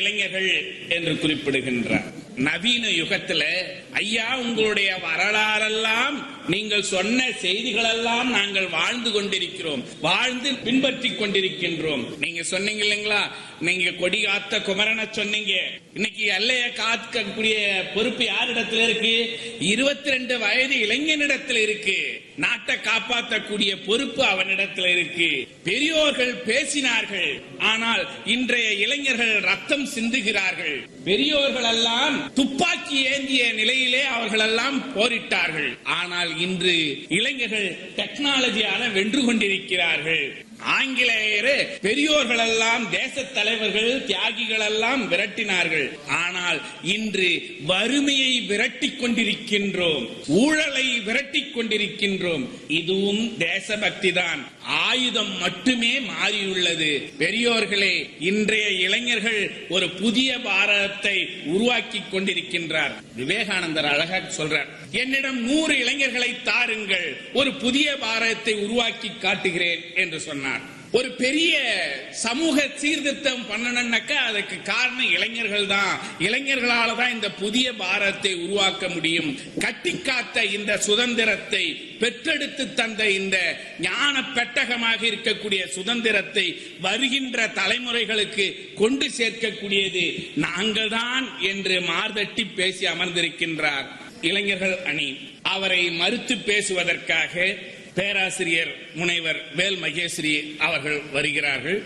இளைஞர்கள் என்று குறிப்பிடுகின்றார் நவீன யுகத்துல ஐயா உங்களுடைய வரலாறெல்லாம் நீங்கள் சொன்ன செய்திகளெல்லாம் நாங்கள் வாழ்ந்து கொண்டிருக்கிறோம் வாழ்ந்து பின்பற்றி கொண்டிருக்கின்றோம் நீங்க சொன்னீங்க இல்லைங்களா நீங்க கொடி காத்த குமரனை சொன்னீங்க இன்னைக்கு எல்லையை காக்கக்கூடிய பொறுப்பு யாரிடத்துல இருக்கு இருபத்தி ரெண்டு வயது இளைஞனிடத்துல இருக்கு நாட்டை காப்பாற்றக்கூடிய பொறுப்பு அவனிடத்துல இருக்கு பெரியோர்கள் பேசினார்கள் ஆனால் இன்றைய இளைஞர்கள் ரத்தம் சிந்துகிறார்கள் பெரியோர்கள் எல்லாம் துப்பாக்கி ஏந்திய நிலையிலே அவர்கள் எல்லாம் போரிட்டார்கள் ஆனால் இன்று இளைஞர்கள் டெக்னாலஜியால வென்று கொண்டிருக்கிறார்கள் ஆங்கிலேயர் பெரியோர்கள் எல்லாம் தேச தலைவர்கள் தியாகிகள் எல்லாம் விரட்டினார்கள் ஆனால் இன்று வறுமையை விரட்டி கொண்டிருக்கின்றோம் ஊழலை விரட்டி கொண்டிருக்கின்றோம் இதுவும் தேசபக்தி தான் ஆயுதம் மட்டுமே மாறியுள்ளது பெரியோர்களே இன்றைய இளைஞர்கள் ஒரு புதிய பாரதத்தை உருவாக்கி கொண்டிருக்கின்றார் விவேகானந்தர் அழகாக சொல்றார் என்னிடம் நூறு இளைஞர்களை தாருங்கள் ஒரு புதிய பாரதத்தை உருவாக்கி காட்டுகிறேன் என்று சொன்னார் ஒரு பெரிய சமூக சீர்திருத்தம் பண்ணணும்னாக்கா அதுக்கு காரணம் இளைஞர்கள் தான் இளைஞர்களால தான் இந்த புதிய பாரதத்தை உருவாக்க முடியும் கட்டி காத்த இந்த சுதந்திரத்தை பெற்றெடுத்து தந்த இந்த ஞான பெட்டகமாக இருக்கக்கூடிய சுதந்திரத்தை வருகின்ற தலைமுறைகளுக்கு கொண்டு சேர்க்கக்கூடியது நாங்கள் தான் என்று மார்தட்டி பேசி அமர்ந்திருக்கின்றார் இளைஞர்கள் அணி அவரை மறுத்து பேசுவதற்காக பேராசிரியர் முனைவர் வேல் மகேஸ்வரி அவர்கள் வருகிறார்கள்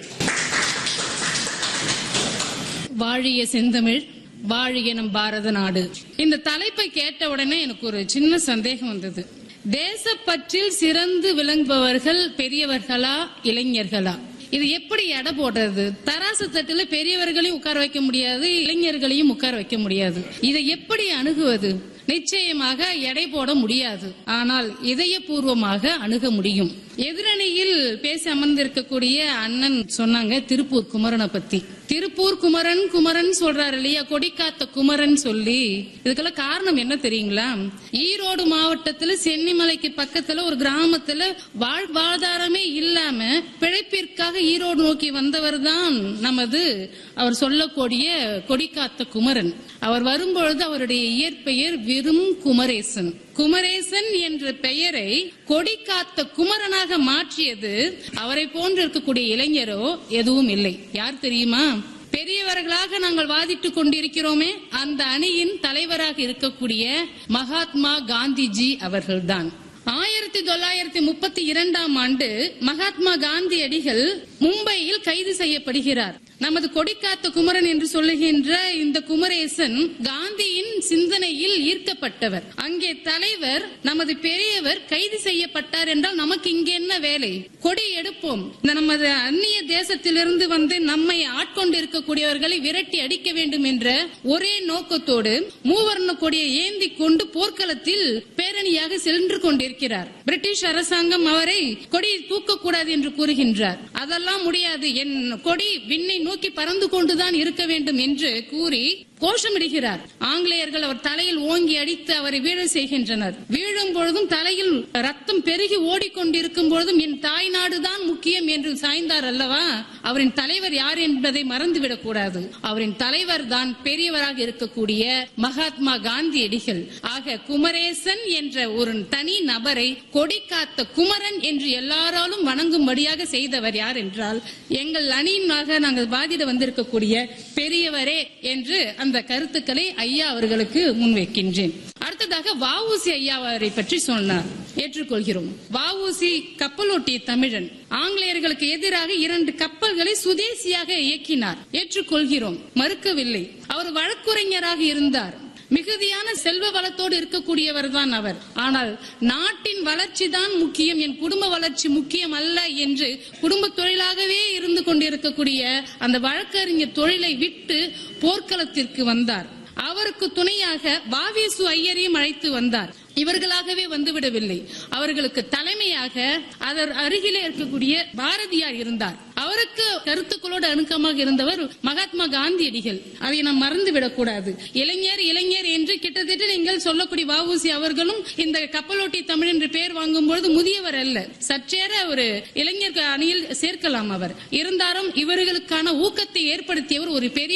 வாழிய செந்தமிழ் வாழிய நம் பாரத நாடு இந்த தலைப்பை கேட்ட உடனே எனக்கு ஒரு சின்ன சந்தேகம் வந்தது தேசப்பற்றில் சிறந்து விளங்குபவர்கள் பெரியவர்களா இளைஞர்களா இது எப்படி எடை போடுறது தராசு தட்டுல பெரியவர்களையும் உட்கார வைக்க முடியாது இளைஞர்களையும் உட்கார வைக்க முடியாது இதை எப்படி அணுகுவது நிச்சயமாக எடை போட முடியாது ஆனால் இதயபூர்வமாக அணுக முடியும் எதிரணியில் பேசி அமர்ந்திருக்கக்கூடிய அண்ணன் சொன்னாங்க திருப்பூர் குமரனை பத்தி திருப்பூர் குமரன் குமரன் சொல்றாரு இல்லையா கொடிக்காத்த குமரன் சொல்லி இதுக்கெல்லாம் காரணம் என்ன தெரியுங்களா ஈரோடு மாவட்டத்துல சென்னிமலைக்கு பக்கத்துல ஒரு கிராமத்துல வாழ்வாதாரமே இல்லாம பிழைப்பிற்காக ஈரோடு நோக்கி வந்தவர் தான் நமது அவர் சொல்லக்கூடிய கொடிக்காத்த குமரன் அவர் வரும்பொழுது அவருடைய இயற்பெயர் விரும் குமரேசன் குமரேசன் என்ற பெயரை கொடிக்காத்த குமரனாக மாற்றியது அவரை போன்று இருக்கக்கூடிய இளைஞரோ எதுவும் இல்லை யார் தெரியுமா பெரியவர்களாக நாங்கள் வாதிட்டுக் கொண்டிருக்கிறோமே அந்த அணியின் தலைவராக இருக்கக்கூடிய மகாத்மா காந்திஜி அவர்கள்தான் ஆயிரத்தி தொள்ளாயிரத்தி முப்பத்தி இரண்டாம் ஆண்டு மகாத்மா காந்தியடிகள் மும்பையில் கைது செய்யப்படுகிறார் நமது கொடிக்காத்த குமரன் என்று சொல்லுகின்ற இந்த குமரேசன் காந்தியின் சிந்தனையில் ஈர்க்கப்பட்டவர் அங்கே தலைவர் நமது பெரியவர் கைது செய்யப்பட்டார் என்றால் நமக்கு இங்கே என்ன வேலை கொடி எடுப்போம் இந்த நமது அந்நிய தேசத்திலிருந்து வந்து நம்மை ஆட்கொண்டு இருக்கக்கூடியவர்களை விரட்டி அடிக்க வேண்டும் என்ற ஒரே நோக்கத்தோடு மூவர்ண கொடியை ஏந்தி கொண்டு போர்க்களத்தில் பேரணியாக சென்று கொண்டிருக்கிறார் பிரிட்டிஷ் அரசாங்கம் அவரை கொடியை தூக்கக்கூடாது என்று கூறுகின்றார் அதெல்லாம் முடியாது என் கொடி விண்ணை நோக்கி பறந்து கொண்டுதான் இருக்க வேண்டும் என்று கூறி கோஷமிடுகிறார் ஆங்கிலேயர்கள் அவர் தலையில் ஓங்கி அடித்து அவரை வீழ செய்கின்றனர் வீழும் பொழுதும் தலையில் ரத்தம் பெருகி ஓடிக்கொண்டிருக்கும் பொழுதும் என் தாய் நாடுதான் முக்கியம் என்று சாய்ந்தார் அல்லவா அவரின் தலைவர் யார் என்பதை மறந்துவிடக் கூடாது அவரின் தலைவர் தான் பெரியவராக இருக்கக்கூடிய மகாத்மா காந்தியடிகள் ஆக குமரேசன் என்ற ஒரு தனி நபரை கொடி காத்த குமரன் என்று எல்லாராலும் வணங்கும்படியாக செய்தவர் யார் என்றால் எங்கள் அணியினாக நாங்கள் பாதிட வந்திருக்கக்கூடிய பெரியவரே என்று அந்த கருத்துக்களை ஐயா அவர்களுக்கு முன்வைக்கின்றேன் அடுத்ததாக வஉசி ஐயா அவரை பற்றி சொன்னார் ஏற்றுக்கொள்கிறோம் வஉசி கப்பலோட்டிய தமிழன் ஆங்கிலேயர்களுக்கு எதிராக இரண்டு கப்பல்களை சுதேசியாக இயக்கினார் ஏற்றுக்கொள்கிறோம் மறுக்கவில்லை அவர் வழக்குரைஞராக இருந்தார் மிகுதியான செல்வ வளத்தோடு இருக்கக்கூடியவர் தான் அவர் ஆனால் நாட்டின் வளர்ச்சி தான் முக்கியம் என் குடும்ப வளர்ச்சி முக்கியம் அல்ல என்று குடும்ப தொழிலாகவே இருந்து கொண்டிருக்கக்கூடிய அந்த வழக்கறிஞர் தொழிலை விட்டு போர்க்களத்திற்கு வந்தார் அவருக்கு துணையாக வாவேசு ஐயரையும் அழைத்து வந்தார் இவர்களாகவே வந்துவிடவில்லை அவர்களுக்கு தலைமையாக அதர் அருகிலே இருக்கக்கூடிய பாரதியார் இருந்தார் அவருக்கு கருத்துக்களோடு அணுக்கமாக இருந்தவர் மகாத்மா காந்தியடிகள் அதை நாம் மறந்துவிடக் கூடாது இளைஞர் இளைஞர் என்று கிட்டத்தட்ட நீங்கள் சொல்லக்கூடிய வஉசி அவர்களும் இந்த கப்பலோட்டி தமிழ் என்று பெயர் வாங்கும் பொழுது முதியவர் அல்ல சற்றேற ஒரு இளைஞர் அணியில் சேர்க்கலாம் அவர் இருந்தாலும் இவர்களுக்கான ஊக்கத்தை ஏற்படுத்தியவர் ஒரு பெரிய